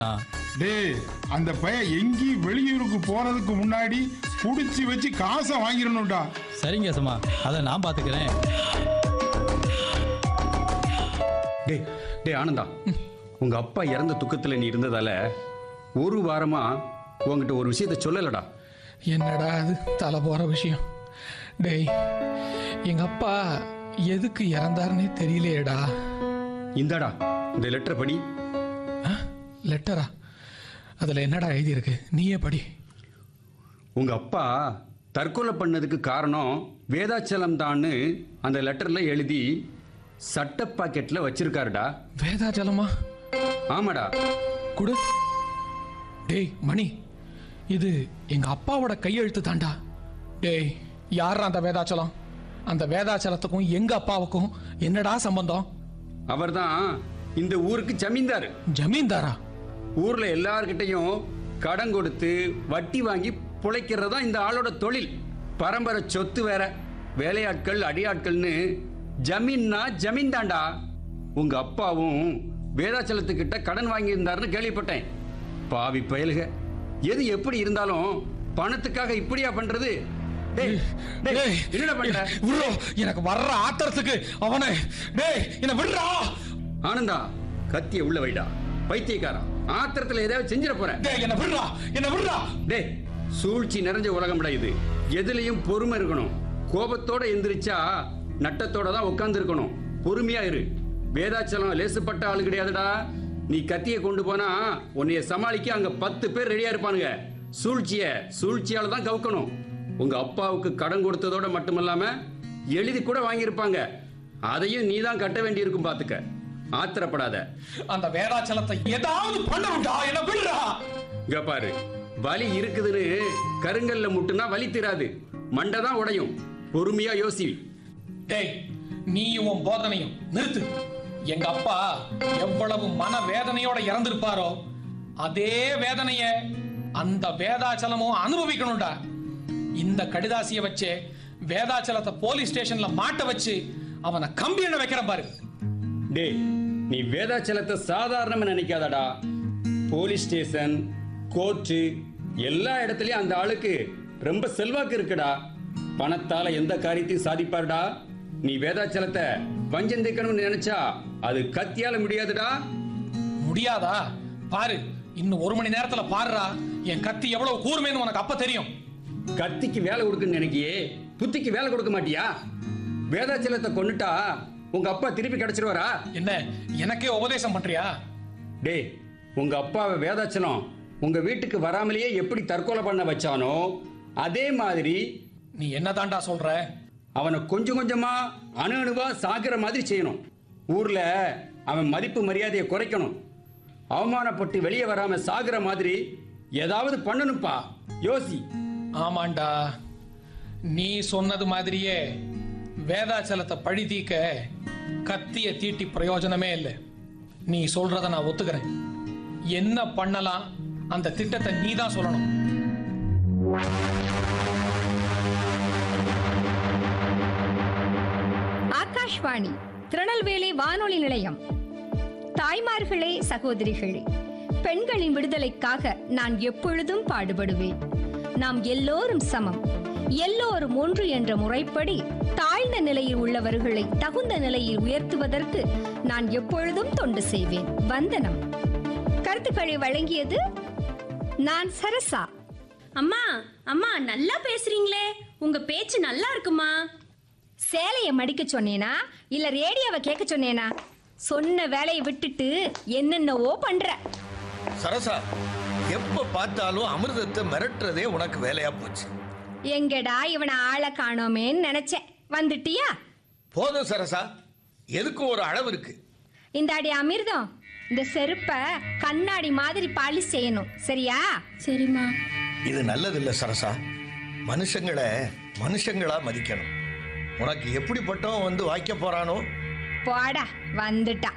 டேய் அந்த பையன் எங்கேயும் வெளியூருக்கு போறதுக்கு முன்னாடி புடிச்சு வச்சு காசை வாங்கிடணும்டா சரிங்க எசமா அதை நான் பார்த்துக்கிறேன் டேய் டேய் ஆனந்தா உங்க அப்பா இறந்த துக்கத்துல நீ இருந்ததால ஒரு வாரமா உன்கிட்ட ஒரு விஷயத்த சொல்லலடா என்னடா அது தலை போற விஷயம் டேய் எங்க அப்பா எதுக்கு இறந்தாருன்னே தெரியலையேடா இந்தாடா இந்த லெட்டர் படி ஆ? லெட்டரா அதுல என்னடா எழுதியிருக்கு நீயே படி உங்க அப்பா தற்கொலை பண்ணதுக்கு காரணம் வேதாச்சலம் தான்னு அந்த லெட்டர்ல எழுதி சட்ட பாக்கெட்ல வச்சிருக்காருடா வேதாச்சலமா ஆமாடா குடு டேய் மணி இது எங்க அப்பாவோட கையெழுத்து தாண்டா டேய் யாரா அந்த வேதாச்சலம் அந்த வேதாச்சலத்துக்கும் எங்க அப்பாவுக்கும் என்னடா சம்பந்தம் அவர்தான் இந்த ஊருக்கு ஜமீன்தார் ஜமீன்தாரா ஊர்ல எல்லார்கிட்டையும் கடன் கொடுத்து வட்டி வாங்கி பிழைக்கிறது தான் இந்த ஆளோட தொழில் பரம்பரை சொத்து வேற வேலையாட்கள் அடியாட்கள்னு ஜமீன்னா ஜமீன் தாண்டா உங்க அப்பாவும் வேதாச்சலத்துக்கிட்ட கடன் வாங்கியிருந்தாருன்னு கேள்விப்பட்டேன் பாவி பயலுக எது எப்படி இருந்தாலும் பணத்துக்காக இப்படியா பண்றது டேய், டேய், டேய், என்னடா பண்ற விட்றா எனக்கு வர்ற ஆத்திரத்துக்கு அவனை டேய் என்ன விடுறா ஆனந்தா கத்திய உள்ள வைடா பைத்தியக்காரா ஆத்திரத்துல ஏதாவது செஞ்சிட போற டேய் என்ன விடுறா என்ன விடுறா டேய் சூழ்ச்சி நிறைஞ்ச உலகம்டா இது எதுலயும் பொறுமை இருக்கணும் கோபத்தோட எந்திரிச்சா நட்டத்தோட தான் உட்கார்ந்து இருக்கணும் பொறுமையா இரு வேதாச்சலம் லேசுப்பட்ட ஆளு கிடையாதுடா நீ கத்திய கொண்டு போனா உன்னைய சமாளிக்க அங்க பத்து பேர் ரெடியா இருப்பானுங்க சூழ்ச்சிய சூழ்ச்சியால தான் கவுக்கணும் உங்க அப்பாவுக்கு கடன் கொடுத்ததோட மட்டுமல்லாம எழுதி கூட வாங்கியிருப்பாங்க அதையும் நீ தான் கட்ட வேண்டியிருக்கும் பாத்துக்க ஆத்திரப்படாத அந்த வேதாச்சலத்தை ஏதாவது பண்ணணும்டா என்ன விடுறா இங்க பாரு வலி இருக்குதுன்னு கருங்கல்ல முட்டுனா வலி தீராது மண்டை தான் உடையும் பொறுமையா யோசி டேய் நீ உன் போதனையும் நிறுத்து எங்க அப்பா எவ்வளவு மன வேதனையோட இறந்திருப்பாரோ அதே வேதனைய அந்த வேதாச்சலமும் அனுபவிக்கணும்டா இந்த கடிதாசிய வச்சு வேதாச்சலத்தை போலீஸ் ஸ்டேஷன்ல மாட்ட வச்சு அவனை கம்பி எண்ண வைக்கிற பாரு டேய் நீ வேதாச்சலத்தை சாதாரணமா நினைக்காதடா போலீஸ் ஸ்டேஷன் கோர்ட்டு எல்லா இடத்துலயும் அந்த ஆளுக்கு ரொம்ப செல்வாக்கு இருக்குடா பணத்தால எந்த காரியத்தையும் சாதிப்பாருடா நீ வேதாச்சலத்தை வஞ்சந்திக்கணும்னு நினைச்சா அது கத்தியால முடியாதுடா முடியாதா பாரு இன்னும் ஒரு மணி நேரத்துல பாருடா என் கத்தி எவ்வளவு கூர்மைன்னு உனக்கு அப்ப தெரியும் கத்திக்கு வேலை கொடுக்குன்னு நினைக்கியே புத்திக்கு வேலை கொடுக்க மாட்டியா வேதாச்சலத்தை கொன்னுட்டா உங்க அப்பா திருப்பி கிடைச்சிருவாரா என்ன எனக்கே உபதேசம் பண்றியா டேய் உங்க அப்பாவை வேதாச்சலம் உங்க வீட்டுக்கு வராமலேயே எப்படி தற்கொலை பண்ண வச்சானோ அதே மாதிரி நீ என்னதான்டா சொல்ற அவனை கொஞ்சம் கொஞ்சமா அணு அணுவா சாகிற மாதிரி செய்யணும் ஊர்ல அவன் மதிப்பு மரியாதையை குறைக்கணும் அவமானப்பட்டு வெளியே வராம சாகிற மாதிரி ஏதாவது பண்ணணும்ப்பா யோசி ஆமாண்டா நீ சொன்னது மாதிரியே வேதாச்சலத்தை பழி தீக்க கத்திய தீட்டி பிரயோஜனமே இல்லை நீ சொல்றத நான் ஒத்துக்கிறேன் என்ன பண்ணலாம் அந்த திட்டத்தை நீ தான் சொல்லணும் ஆகாஷ்வாணி திருநெல்வேலி வானொலி நிலையம் தாய்மார்களே சகோதரிகளே பெண்களின் விடுதலைக்காக நான் எப்பொழுதும் பாடுபடுவேன் நாம் எல்லோரும் சமம் எல்லோரும் ஒன்று என்ற முறைப்படி தாழ்ந்த நிலையில் உள்ளவர்களை தகுந்த நிலையில் உயர்த்துவதற்கு நான் எப்பொழுதும் தொண்டு செய்வேன் வந்தனம் கருத்துக்களை வழங்கியது நான் சரசா அம்மா அம்மா நல்லா பேசுறீங்களே உங்க பேச்சு நல்லா இருக்குமா சேலையை மடிக்க சொன்னேனா இல்ல ரேடியோவை கேட்க சொன்னேனா சொன்ன வேலையை விட்டுட்டு என்னென்னவோ பண்ற சரசா எப்ப பார்த்தாலும் அமிர்தத்தை மிரட்டுறதே உனக்கு வேலையா போச்சு எங்கடா இவனை ஆளை காணோமேன்னு நினைச்சேன் வந்துட்டியா போதும் சரசா எதுக்கும் ஒரு அளவு இருக்கு இந்த அடி அமிர்தம் இந்த செருப்பை கண்ணாடி மாதிரி பாலிஷ் செய்யணும் சரியா சரிம்மா இது நல்லதில்ல சரசா மனுஷங்களை மனுஷங்களா மதிக்கணும் உனக்கு எப்படிப்பட்டவன் வந்து வாய்க்க போறானோ போடா வந்துட்டா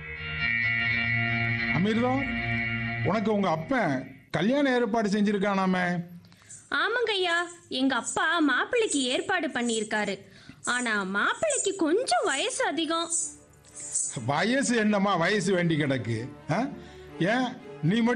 அமிர்தம் உனக்கு உங்க அப்பன் கல்யாண ஏற்பாடு செஞ்சிருக்கானாமே ஆமாங்க ஐயா எங்க அப்பா மாப்பிள்ளைக்கு ஏற்பாடு பண்ணியிருக்காரு ஆனா மாப்பிள்ளைக்கு கொஞ்சம் வயசு அதிகம் வயசு என்னம்மா வயசு வேண்டி கிடக்கு ஆ? ஏன் நீ மட்டும்